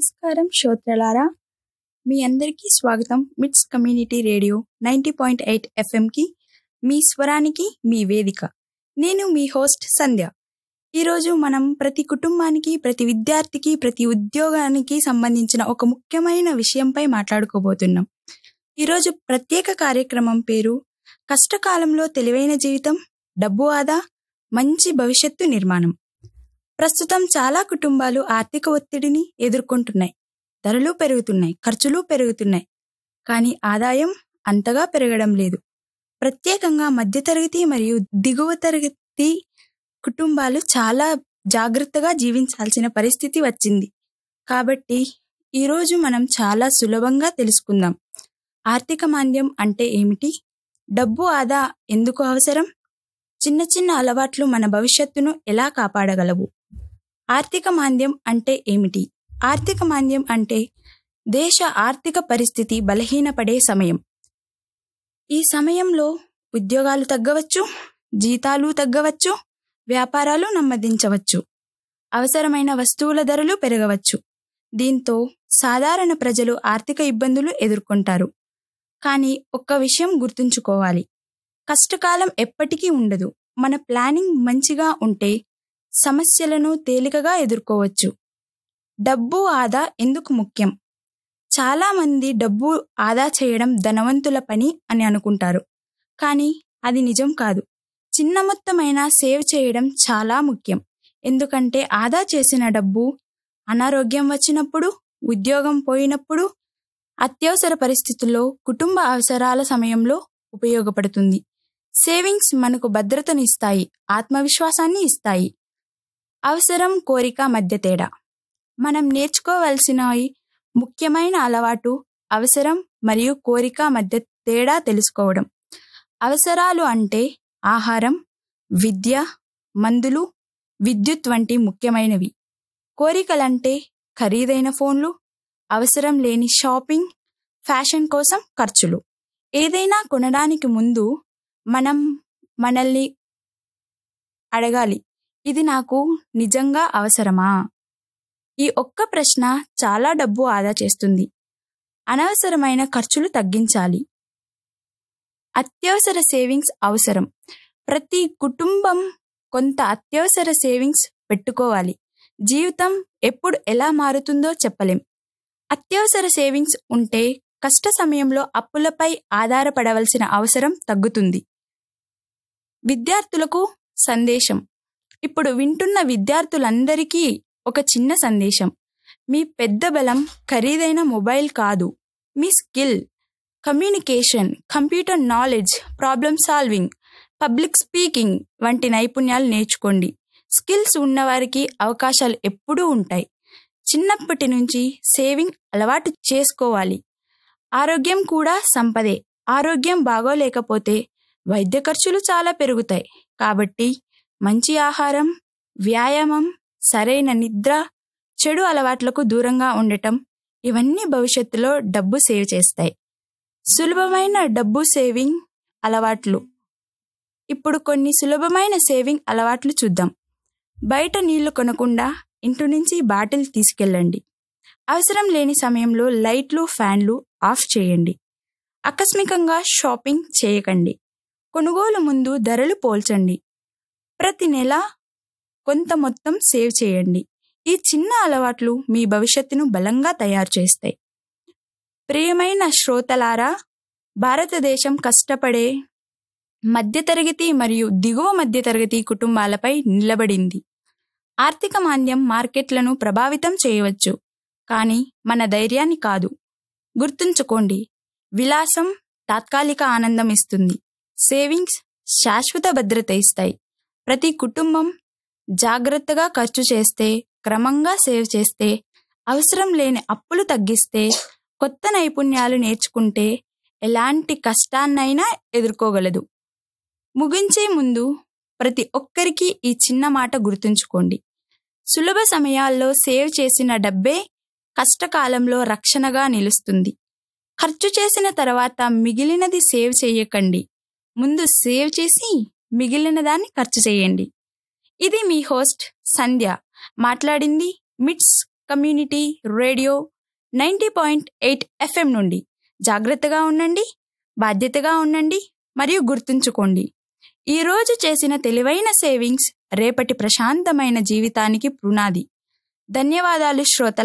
నమస్కారం శ్రోతలారా మీ అందరికీ స్వాగతం MITS community radio ninety point eight ఎఫ్ఎంకి మీ స్వరానికి మీ వేదిక నేను మీ హోస్ట్ సంధ్య ఈరోజు మనం ప్రతి కుటుంబానికి ప్రతి విద్యార్థికి ప్రతి ఉద్యోగానికి సంబంధించిన ఒక ముఖ్యమైన విషయంపై మాట్లాడుకోబోతున్నాం ఈరోజు ప్రత్యేక కార్యక్రమం పేరు కష్టకాలంలో తెలివైన జీవితం డబ్బు ఆదా మంచి భవిష్యత్తు నిర్మాణం ప్రస్తుతం చాలా కుటుంబాలు ఆర్థిక ఒత్తిడిని ఎదుర్కొంటున్నాయి ధరలు పెరుగుతున్నాయి ఖర్చులు పెరుగుతున్నాయి కానీ ఆదాయం అంతగా పెరగడం లేదు ప్రత్యేకంగా మధ్యతరగతి మరియు దిగువ తరగతి కుటుంబాలు చాలా జాగ్రత్తగా జీవించాల్సిన పరిస్థితి వచ్చింది కాబట్టి ఈరోజు మనం చాలా సులభంగా తెలుసుకుందాం ఆర్థిక మాంద్యం అంటే ఏమిటి డబ్బు ఆదా ఎందుకు అవసరం చిన్న చిన్న అలవాట్లు మన భవిష్యత్తును ఎలా కాపాడగలవు ఆర్థిక మాంద్యం అంటే ఏమిటి ఆర్థిక మాంద్యం అంటే దేశ ఆర్థిక పరిస్థితి బలహీనపడే సమయం ఈ సమయంలో ఉద్యోగాలు తగ్గవచ్చు జీతాలు తగ్గవచ్చు వ్యాపారాలు నెమ్మదించవచ్చు అవసరమైన వస్తువుల ధరలు పెరగవచ్చు దీంతో సాధారణ ప్రజలు ఆర్థిక ఇబ్బందులు ఎదుర్కొంటారు కానీ ఒక్క విషయం గుర్తుంచుకోవాలి కష్టకాలం ఎప్పటికీ ఉండదు మన ప్లానింగ్ మంచిగా ఉంటే సమస్యలను తేలికగా ఎదుర్కోవచ్చు డబ్బు ఆదా ఎందుకు ముఖ్యం చాలామంది డబ్బు ఆదా చేయడం ధనవంతుల పని అని అనుకుంటారు కానీ అది నిజం కాదు చిన్న మొత్తమైన సేవ్ చేయడం చాలా ముఖ్యం ఎందుకంటే ఆదా చేసిన డబ్బు అనారోగ్యం వచ్చినప్పుడు ఉద్యోగం పోయినప్పుడు అత్యవసర పరిస్థితుల్లో కుటుంబ అవసరాల సమయంలో ఉపయోగపడుతుంది సేవింగ్స్ మనకు భద్రతను ఇస్తాయి ఆత్మవిశ్వాసాన్ని ఇస్తాయి అవసరం కోరిక మధ్య తేడా మనం నేర్చుకోవలసిన ముఖ్యమైన అలవాటు అవసరం మరియు కోరిక మధ్య తేడా తెలుసుకోవడం అవసరాలు అంటే ఆహారం విద్య మందులు విద్యుత్ వంటి ముఖ్యమైనవి కోరికలంటే ఖరీదైన ఫోన్లు అవసరం లేని షాపింగ్ ఫ్యాషన్ కోసం ఖర్చులు ఏదైనా కొనడానికి ముందు మనం మనల్ని అడగాలి ఇది నాకు నిజంగా అవసరమా ఈ ఒక్క ప్రశ్న చాలా డబ్బు ఆదా చేస్తుంది అనవసరమైన ఖర్చులు తగ్గించాలి అత్యవసర సేవింగ్స్ అవసరం ప్రతి కుటుంబం కొంత అత్యవసర సేవింగ్స్ పెట్టుకోవాలి జీవితం ఎప్పుడు ఎలా మారుతుందో చెప్పలేం అత్యవసర సేవింగ్స్ ఉంటే కష్ట సమయంలో అప్పులపై ఆధారపడవలసిన అవసరం తగ్గుతుంది విద్యార్థులకు సందేశం ఇప్పుడు వింటున్న విద్యార్థులందరికీ ఒక చిన్న సందేశం మీ పెద్ద బలం ఖరీదైన మొబైల్ కాదు మీ skill communication computer knowledge problem solving public speaking వంటి నైపుణ్యాలు నేర్చుకోండి స్కిల్స్ ఉన్నవారికి అవకాశాలు ఎప్పుడూ ఉంటాయి చిన్నప్పటి నుంచి సేవింగ్ అలవాటు చేసుకోవాలి ఆరోగ్యం కూడా సంపదే ఆరోగ్యం బాగోలేకపోతే వైద్య ఖర్చులు చాలా పెరుగుతాయి కాబట్టి మంచి ఆహారం వ్యాయామం సరైన నిద్ర చెడు అలవాట్లకు దూరంగా ఉండటం ఇవన్నీ భవిష్యత్తులో డబ్బు సేవ్ చేస్తాయి సులభమైన డబ్బు సేవింగ్ అలవాట్లు ఇప్పుడు కొన్ని సులభమైన సేవింగ్ అలవాట్లు చూద్దాం బయట నీళ్లు కొనకుండా ఇంటి నుంచి బాటిల్ తీసుకెళ్ళండి అవసరం లేని సమయంలో లైట్లు ఫ్యాన్లు ఆఫ్ చేయండి ఆకస్మికంగా షాపింగ్ చేయకండి కొనుగోలు ముందు ధరలు పోల్చండి ప్రతి నెల కొంత మొత్తం సేవ్ చేయండి ఈ చిన్న అలవాట్లు మీ భవిష్యత్తును బలంగా తయారు చేస్తాయి ప్రియమైన శ్రోతలారా భారతదేశం కష్టపడే మధ్యతరగతి మరియు దిగువ మధ్యతరగతి కుటుంబాలపై నిలబడింది ఆర్థిక మాంద్యం మార్కెట్లను ప్రభావితం చేయవచ్చు కానీ మన ధైర్యాన్ని కాదు గుర్తుంచుకోండి విలాసం తాత్కాలిక ఆనందం ఇస్తుంది సేవింగ్స్ శాశ్వత భద్రత ఇస్తాయి ప్రతి కుటుంబం జాగ్రత్తగా ఖర్చు చేస్తే క్రమంగా సేవ్ చేస్తే అవసరం లేని అప్పులు తగ్గిస్తే కొత్త నైపుణ్యాలు నేర్చుకుంటే ఎలాంటి కష్టాన్నైనా ఎదుర్కోగలదు ముగించే ముందు ప్రతి ఒక్కరికి ఈ చిన్న మాట గుర్తుంచుకోండి సులభ సమయాల్లో సేవ్ చేసిన డబ్బే కష్టకాలంలో రక్షణగా నిలుస్తుంది ఖర్చు చేసిన తర్వాత మిగిలినది సేవ్ చేయకండి ముందు సేవ్ చేసి మిగిలిన దాన్ని ఖర్చు చేయండి ఇది మీ హోస్ట్ సంధ్య మాట్లాడింది MITS community radio ninety point eight FM నుండి జాగ్రత్తగా ఉండండి బాధ్యతగా ఉండండి మరియు గుర్తుంచుకోండి ఈరోజు చేసిన తెలివైన సేవింగ్స్ రేపటి ప్రశాంతమైన జీవితానికి పునాది ధన్యవాదాలు శ్రోతల